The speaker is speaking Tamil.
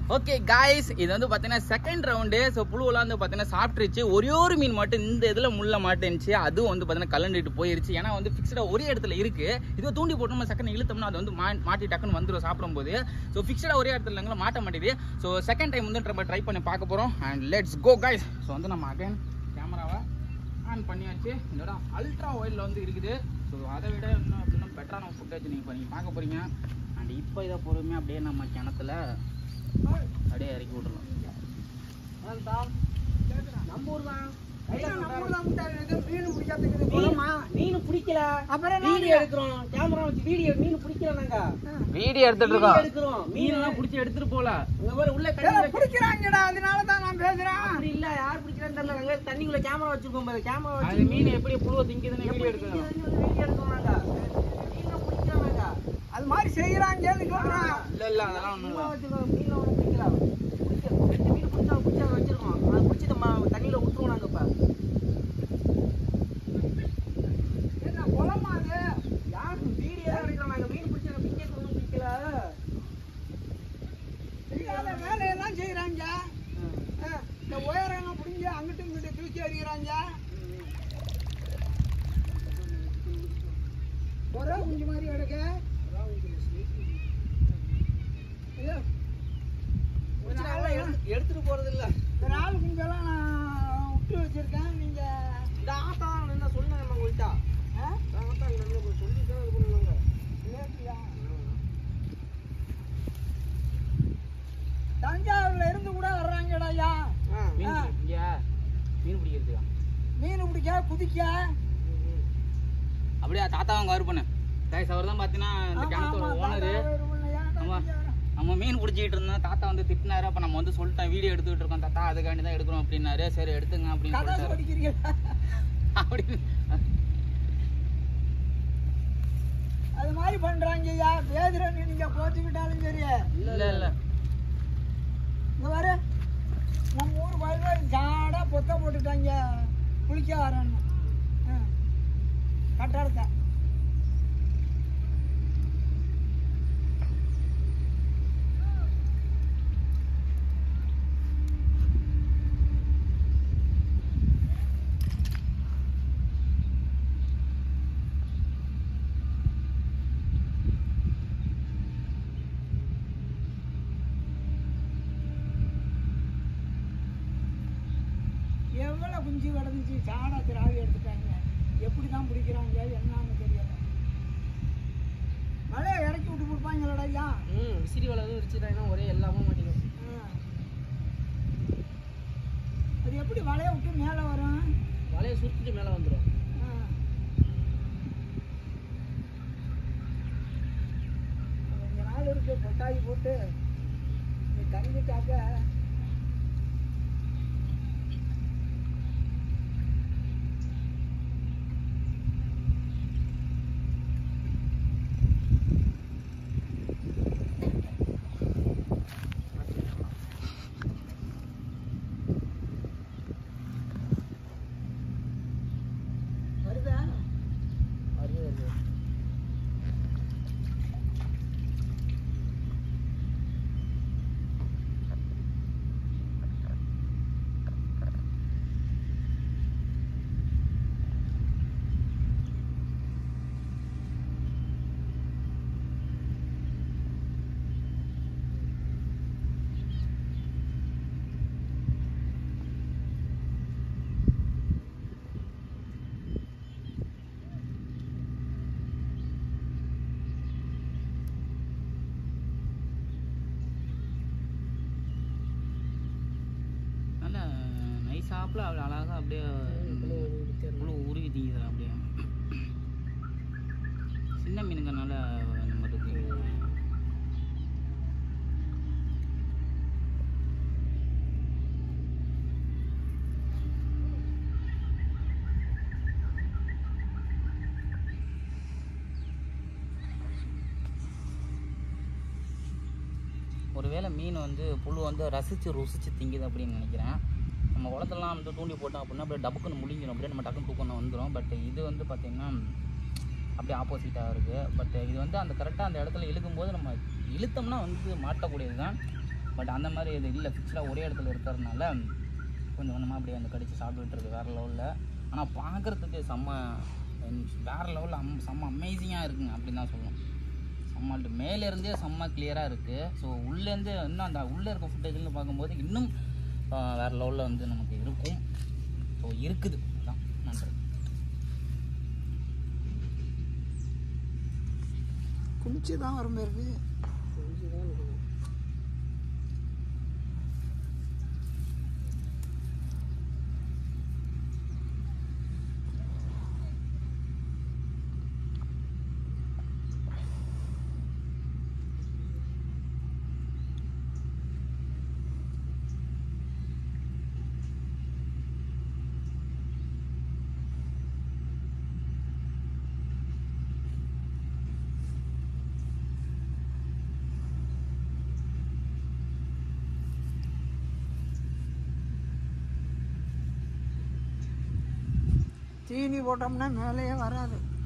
ஓகே காய்ஸ் இது வந்து பார்த்தீங்கன்னா செகண்ட் ரவுண்டு ஸோ புழுவெல்லாம் வந்து பார்த்தீங்கன்னா சாப்பிட்டுருச்சு ஒரே ஒரு மீன் மட்டும் இந்த இதில் முள்ள மாட்டேன்ச்சு அதுவும் வந்து பார்த்தீங்கன்னா கலண்டுட்டு போயிருச்சு ஏன்னா வந்து ஃபிக்ஸ்டாக ஒரே இடத்துல இருக்கு இதுவே தூண்டி போட்டு நம்ம செகண்ட் இழுத்தோம்னா அது வந்து மா- மாட்டி டக்குன்னு வந்துடும் சாப்பிடும்போது ஸோ ஃபிக்ஸ்டாக ஒரே இடத்துல இல்லைங்களா மாட்ட மாட்டேது ஸோ செகண்ட் டைம் வந்து நம்ம ட்ரை பண்ணி பார்க்க போகிறோம் and let's go guys so வந்து நம்ம அகைன் கேமராவை ஆன் பண்ணியாச்சு இதோட அல்ட்ரா ஒயிலில் வந்து இருக்குது ஸோ அதை விட இன்னும் அப்படின்னா பெட்டரான ஃபுட்டேஜ் நீங்கள் இப்போ நீங்கள் பார்க்க போகிறீங்க அண்ட் இப்போ இதை பொறுமையாக அப்படியே நம்ம கிணத்துல அப்படியே இறக்கி விட்டுறலாம் நம்ம ஊர் தான் மீன் பிடிக்கல அப்புறம் வீடியோ எடுக்கிறோம் கேமரா வச்சு வீடியோ மீன் பிடிக்கல நாங்க வீடியோ எடுத்துட்டு வீடியோ இருக்கோம் எடுக்கிறோம் மீன் மீனெல்லாம் பிடிச்சி எடுத்துட்டு போல அங்க பாரு உள்ள தண்ணி பிடிக்கிறாங்கடா அதனால தான் நான் பேசுறேன் அப்படி இல்ல யார் பிடிக்கிறான்னு தெரியல நாங்க தண்ணிக்குள்ள கேமரா வச்சிருக்கோம் பாரு கேமரா அது வச்சு மீன் எப்படி புழுவ திங்குதுன்னு வீடியோ எப்படி எடுக்கணும் பிடிக்கிறதுன்னு வீடியோ எடுக்கிறோம் நாங்க மீன் பிடிக்கிறோம் நாங்க அது மாதிரி செய்யறாங்கன்னு சொல்றேன் இல்ல இல்ல அதெல்லாம் ஒண்ணும் மீன் இல்ல வச்சிருக்கோம் மீன் ஒன்றும் பிடிக்கல பிடிக்க பிடிச்ச மீன் பிடிச்சா பிடிச்சா வச்சிருக்கோம் அதை பிடிச்சி நம்ம தண்ணியில விட்டுருவோம் நாங்க இப்ப என்ன குளமா அது யார் வீடியோ தான் எடுக்கிறோம் நாங்க மீன் பிடிச்சா பிடிக்க ஒன்றும் பிடிக்கல செய்யாத வேலையெல்லாம் செய்யறாங்க இந்த உயரம் பிடிங்க அங்கிட்டும் இங்கிட்டும் தூக்கி அடிக்கிறாங்க ஒரே குஞ்சு மாதிரி எடுக்க ஐயோ, ஒரு பிடிச்சி நாள் நாங்க எடுத்து- எடுத்துட்டு போறது இல்ல இந்த நாலு குஞ்செல்லாம் நான் விட்டு வச்சிருக்கேன் நீங்க இந்த ஆத்தா என்ன சொன்னாங்க நம்ம உங்கள்கிட்ட ஆ? ஆத்தா இங்க வந்து சொல்லி தான் இது பண்ணுவாங்க நேத்தியா? தஞ்சாவூர்ல இருந்து கூட வர்றாங்கடா ஐயா மீன் ஆ. இங்க மீன் பிடிக்கிறதுக்கா மீன் பிடிக்க குதிக்க அப்படியே தாத்தாவும் கவர் பண்ணு கைஸ் அவர் தான் பார்த்தீங்கன்னா இந்த ஆமா, கிணத்தோட ஆமா, ஓனரு தாத்தா வருவாங்க. ஏன் ஆமா. தம்பி வர? நம்ம மீன் பிடிச்சிட்டு இருந்தோம் தாத்தா வந்து திட்டினாரு அப்ப நம்ம வந்து சொல்லிட்டோம் வீடியோ எடுத்துக்கிட்டு இருக்கோம் தாத்தா அதுக்காண்டி தான் எடுக்கிறோம் அப்படின்னாரு சரி எடுத்துங்க அப்படின்னு கதை சொல்லிட்டாரு படிக்கிறீங்களா அப்படின்னு அது மாதிரி பண்றாங்க ஐயா பேதுரன்னு நீங்க போச்சுக்கிட்டாலும் சரி இல்ல இல்ல இங்க வர நம்ம ஊர் வாழ்வ ஜாடா பொத்த போட்டுட்டாங்க குளிக்க வரேன்னு ஆ. கட்டடத்தை எவ்வளவு குஞ்சு கிடந்துச்சு சாடா திராவி எடுத்துட்டாங்க எப்படி தான் பிடிக்கிறாங்க என்னன்னு தெரியல மழையை இறக்கி விட்டு கொடுப்பாங்களடா ஐயா ம் விசிறி வலை வச்சுட்டாங்கன்னா ஒரே எல்லாமே மாட்டிக்கும் ஆ. அது எப்படி வலையை விட்டு மேலே வரும் வலையை சுருட்டிட்டு மேலே வந்துடும் ஆ. கொஞ்ச நாள் இருக்கு கொட்டாயி போட்டு நீ தங்கிட்டாக்க வருதா வருது வருது நல்ல நைஸாப்பில் அவ்வளோ அழகாக அப்படியே புழு உருவி திங்குது அப்படியே சின்ன மீனுங்கனால நம்ம இருக்கு ஒருவேளை மீன் வந்து புழு வந்து ரசித்து ருசித்து திங்குது அப்படின்னு நினைக்கிறேன் நம்ம குளத்துலலாம் வந்து தூண்டி போட்டோம் அப்படின்னா அப்படியே டபுக்குன்னு முழிஞ்சிடும் அப்படியே நம்ம டக்குன்னு தூக்கம் வந்துடும் பட் இது வந்து பார்த்திங்கன்னா அப்படியே ஆப்போசிட்டாக இருக்குது பட் இது வந்து அந்த கரெக்டாக அந்த இடத்துல இழுக்கும்போது நம்ம இழுத்தோம்னா வந்து மாட்டக்கூடியது தான் பட் அந்த மாதிரி இது இல்லை ஃபிக்ஸ்டாக ஒரே இடத்துல இருக்கிறதுனால கொஞ்சம் கொஞ்சமாக அப்படியே வந்து கடிச்சு சாப்பிட்டுட்டு இருக்கு வேறு லெவலில் ஆனால் பார்க்குறதுக்கு செம்ம வேறு லெவலில் அம் செம்ம அமேசிங்காக இருக்குங்க அப்படின்னு தான் சொல்லணும் செம்ம மேலேருந்தே செம்ம கிளியராக இருக்குது ஸோ உள்ளேருந்து இன்னும் அந்த உள்ளே இருக்க ஃபுட்டேஜ்னு பார்க்கும்போது இன்னும் ஆஹ், வேறு லெவலில் வந்து நமக்கு இருக்கும் ஸோ இருக்குது அதான் நன்றி குஞ்சு தான் வரும் இருக்கு தீனி போட்டோம்னா மேலேயே வராது